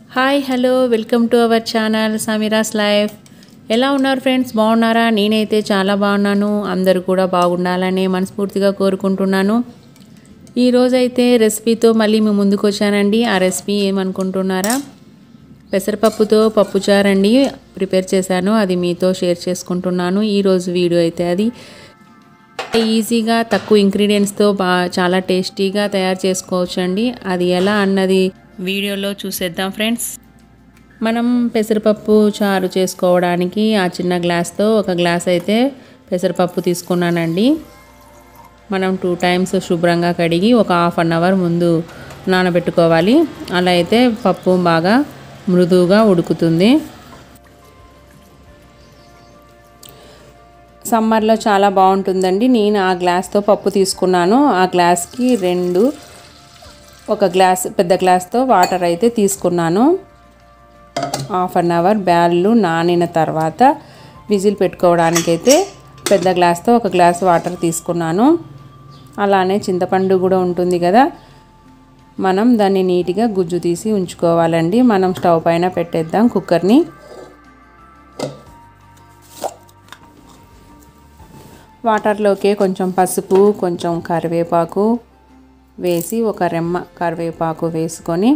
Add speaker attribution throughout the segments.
Speaker 1: hi hello welcome to our channel Sameera's life ఎలా ఉన్నారు friends బాగున్నారా నేనైతే చాలా బాగున్నాను అందరూ కూడా బాగుండాలని మనస్ఫూర్తిగా కోరుకుంటున్నాను ఈరోజైతే రెసిపీతో మళ్ళీ మీ ముందుకు వచ్చానండి ఆ రెసిపీ ఏమనుకుంటున్నారా పెసరపప్పుతో పప్పుచారు అండి ప్రిపేర్ చేశాను అది మీతో షేర్ చేసుకుంటున్నాను ఈరోజు వీడియో అయితే అది ఈజీగా తక్కువ ఇంగ్రీడియంట్స్తో బా చాలా టేస్టీగా తయారు చేసుకోవచ్చు అండి అది ఎలా అన్నది వీడియోలో చూసేద్దాం ఫ్రెండ్స్ మనం పెసరపప్పు చారు చేసుకోవడానికి ఆ చిన్న గ్లాస్తో ఒక గ్లాస్ అయితే పెసరపప్పు తీసుకున్నానండి మనం టూ టైమ్స్ శుభ్రంగా కడిగి ఒక హాఫ్ అన్ అవర్ ముందు నానబెట్టుకోవాలి అలా అయితే పప్పు బాగా మృదువుగా ఉడుకుతుంది సమ్మర్లో చాలా బాగుంటుందండి నేను ఆ గ్లాస్తో పప్పు తీసుకున్నాను ఆ గ్లాస్కి రెండు ఒక గ్లాస్ పెద్ద గ్లాస్తో వాటర్ అయితే తీసుకున్నాను హాఫ్ అన్ అవర్ బ్యాళ్ళు నానిన తర్వాత విజిల్ పెట్టుకోవడానికైతే పెద్ద గ్లాస్తో ఒక గ్లాస్ వాటర్ తీసుకున్నాను అలానే చింతపండు కూడా ఉంటుంది కదా మనం దాన్ని నీట్గా గుజ్జు తీసి ఉంచుకోవాలండి మనం స్టవ్ పైన పెట్టేద్దాం కుక్కర్ని వాటర్లోకి కొంచెం పసుపు కొంచెం కరివేపాకు వేసి ఒక రెమ్మ కరివేపాకు వేసుకొని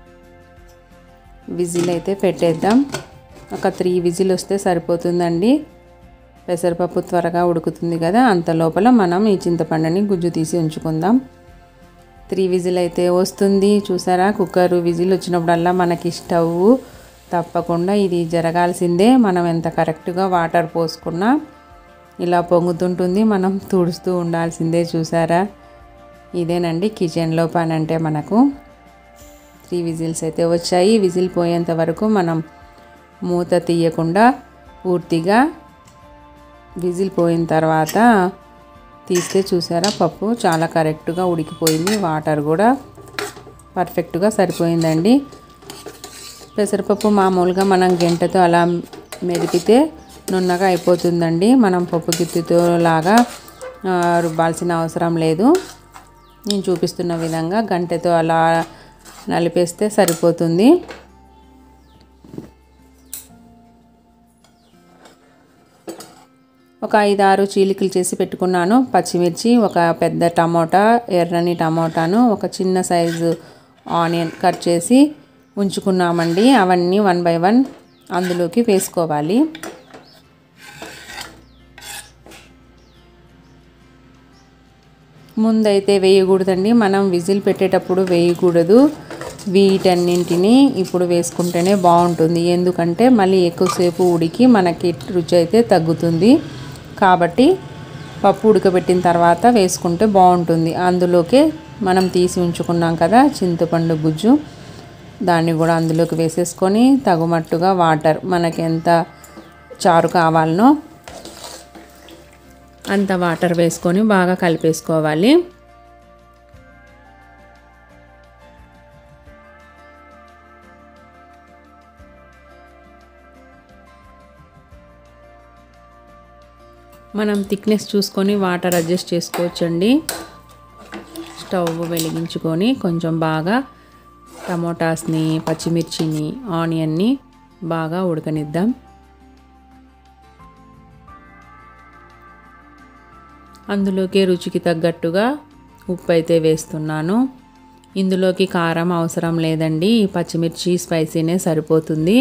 Speaker 1: విజిల్ అయితే పెట్టేద్దాం ఒక త్రీ విజిల్ వస్తే సరిపోతుందండి పెసరపప్పు త్వరగా ఉడుకుతుంది కదా అంత లోపల మనం ఈ చింతపండుని గుజ్జు తీసి ఉంచుకుందాం త్రీ విజిల్ అయితే వస్తుంది చూసారా కుక్కర్ విజిల్ వచ్చినప్పుడల్లా మనకి స్టవ్ తప్పకుండా ఇది జరగాల్సిందే మనం ఎంత కరెక్ట్గా వాటర్ పోసుకున్నా ఇలా పొంగుతుంటుంది మనం తుడుస్తూ ఉండాల్సిందే చూసారా ఇదేనండి కిచెన్లో పని అంటే మనకు త్రీ విజిల్స్ అయితే వచ్చాయి విజిల్ పోయేంత వరకు మనం మూత తీయకుండా పూర్తిగా విజిల్ పోయిన తర్వాత తీస్తే చూసారా పప్పు చాలా కరెక్ట్గా ఉడికిపోయింది వాటర్ కూడా పర్ఫెక్ట్గా సరిపోయిందండి పెసరపప్పు మామూలుగా మనం గంటతో అలా మెదిపితే నున్నగా అయిపోతుందండి మనం పప్పు గిత్తితో లాగా రుబ్బాల్సిన అవసరం లేదు నేను చూపిస్తున్న విధంగా గంటతో అలా నలిపేస్తే సరిపోతుంది ఒక ఐదు ఆరు చీలికలు చేసి పెట్టుకున్నాను పచ్చిమిర్చి ఒక పెద్ద టమోటా ఎర్రని టమోటాను ఒక చిన్న సైజు ఆనియన్ కట్ చేసి ఉంచుకున్నామండి అవన్నీ వన్ బై వన్ అందులోకి వేసుకోవాలి ముందైతే వేయకూడదండి మనం విజిల్ పెట్టేటప్పుడు వేయకూడదు వీటన్నింటినీ ఇప్పుడు వేసుకుంటేనే బాగుంటుంది ఎందుకంటే మళ్ళీ ఎక్కువసేపు ఉడికి మనకి రుచి అయితే తగ్గుతుంది కాబట్టి పప్పు ఉడకబెట్టిన తర్వాత వేసుకుంటే బాగుంటుంది అందులోకే మనం తీసి ఉంచుకున్నాం కదా చింతపండు గుజ్జు దాన్ని కూడా అందులోకి వేసేసుకొని తగుమట్టుగా వాటర్ మనకి ఎంత చారు కావాలనో అంత వాటర్ వేసుకొని బాగా కలిపేసుకోవాలి మనం థిక్నెస్ చూసుకొని వాటర్ అడ్జస్ట్ చేసుకోవచ్చండి స్టవ్ వెలిగించుకొని కొంచెం బాగా టమోటాస్ని పచ్చిమిర్చిని ఆనియన్ని బాగా ఉడకనిద్దాం అందులోకి రుచికి తగ్గట్టుగా ఉప్పు అయితే వేస్తున్నాను ఇందులోకి కారం అవసరం లేదండి పచ్చిమిర్చి స్పైసీనే సరిపోతుంది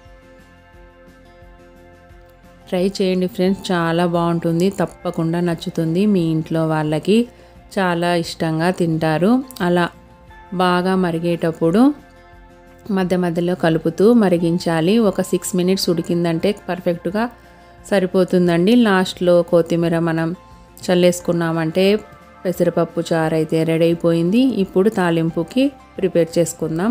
Speaker 1: ట్రై చేయండి ఫ్రెండ్స్ చాలా బాగుంటుంది తప్పకుండా నచ్చుతుంది మీ ఇంట్లో వాళ్ళకి చాలా ఇష్టంగా తింటారు అలా బాగా మరిగేటప్పుడు మధ్య మధ్యలో కలుపుతూ మరిగించాలి ఒక సిక్స్ మినిట్స్ ఉడికిందంటే పర్ఫెక్ట్గా సరిపోతుందండి లాస్ట్లో కొత్తిమీర మనం చల్లేసుకున్నామంటే పెసరపప్పు చారు అయితే రెడీ అయిపోయింది ఇప్పుడు తాలింపుకి ప్రిపేర్ చేసుకుందాం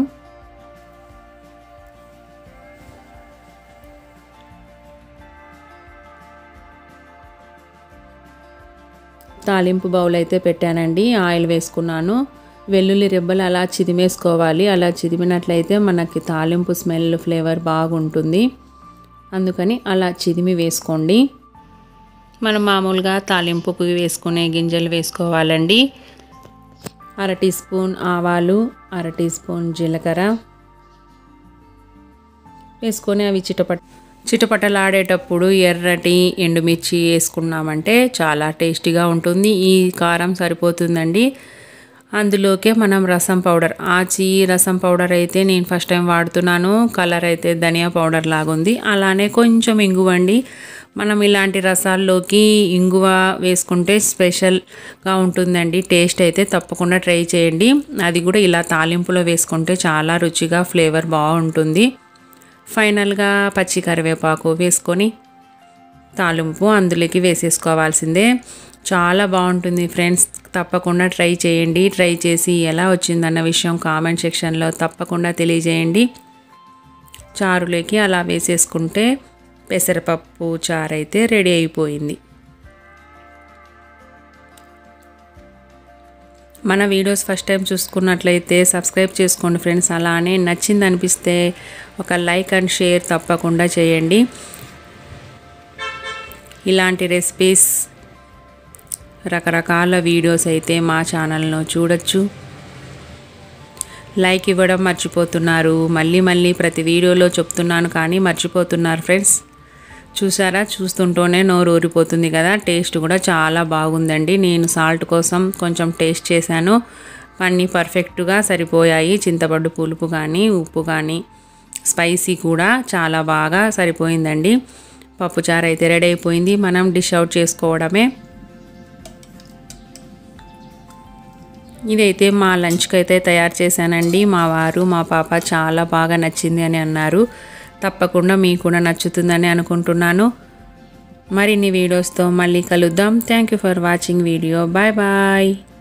Speaker 1: తాలింపు బౌల్ అయితే పెట్టానండి ఆయిల్ వేసుకున్నాను వెల్లుల్లి రెబ్బలు అలా చిదిమేసుకోవాలి అలా చిదిమినట్లయితే మనకి తాలింపు స్మెల్ ఫ్లేవర్ బాగుంటుంది అందుకని అలా చిదిమి వేసుకోండి మనం మామూలుగా తాలింపుకు వేసుకునే గింజలు వేసుకోవాలండి అర టీ స్పూన్ ఆవాలు అర టీ స్పూన్ జీలకర్ర వేసుకొని అవి చిటపట చిటపటలాడేటప్పుడు ఎర్రటి ఎండుమిర్చి వేసుకున్నామంటే చాలా టేస్టీగా ఉంటుంది ఈ కారం సరిపోతుందండి అందులోకే మనం రసం పౌడర్ ఆచి రసం పౌడర్ అయితే నేను ఫస్ట్ టైం వాడుతున్నాను కలర్ అయితే ధనియా పౌడర్ లాగుంది అలానే కొంచెం ఇంగువండి మనం ఇలాంటి రసాల్లోకి ఇంగువ వేసుకుంటే స్పెషల్గా ఉంటుందండి టేస్ట్ అయితే తప్పకుండా ట్రై చేయండి అది కూడా ఇలా తాలింపులో వేసుకుంటే చాలా రుచిగా ఫ్లేవర్ బాగుంటుంది ఫైనల్గా పచ్చి కరివేపాకు వేసుకొని తాలింపు అందులోకి వేసేసుకోవాల్సిందే చాలా బాగుంటుంది ఫ్రెండ్స్ తప్పకుండా ట్రై చేయండి ట్రై చేసి ఎలా వచ్చిందన్న విషయం కామెంట్ సెక్షన్లో తప్పకుండా తెలియజేయండి చారులోకి అలా వేసేసుకుంటే పెసరపప్పు చారు అయితే రెడీ అయిపోయింది మన వీడియోస్ ఫస్ట్ టైం చూసుకున్నట్లయితే సబ్స్క్రైబ్ చేసుకోండి ఫ్రెండ్స్ అలానే నచ్చింది అనిపిస్తే ఒక లైక్ అండ్ షేర్ తప్పకుండా చేయండి ఇలాంటి రెసిపీస్ రకరకాల వీడియోస్ అయితే మా ఛానల్లో చూడొచ్చు లైక్ ఇవ్వడం మర్చిపోతున్నారు మళ్ళీ మళ్ళీ ప్రతి వీడియోలో చెప్తున్నాను కానీ మర్చిపోతున్నారు ఫ్రెండ్స్ చూసారా చూస్తుంటూనే నోరు ఊరిపోతుంది కదా టేస్ట్ కూడా చాలా బాగుందండి నేను సాల్ట్ కోసం కొంచెం టేస్ట్ చేశాను అన్నీ పర్ఫెక్ట్గా సరిపోయాయి చింతపండు పులుపు కానీ ఉప్పు కానీ స్పైసీ కూడా చాలా బాగా సరిపోయిందండి పప్పుచారు అయితే రెడీ అయిపోయింది మనం డిష్ అవుట్ చేసుకోవడమే ఇదైతే మా లంచ్కి అయితే తయారు చేశానండి మా వారు మా పాప చాలా బాగా నచ్చింది అని అన్నారు తప్పకుండా మీకు కూడా నచ్చుతుందని అనుకుంటున్నాను మరిన్ని వీడియోస్తో మళ్ళీ కలుద్దాం thank you for watching video bye bye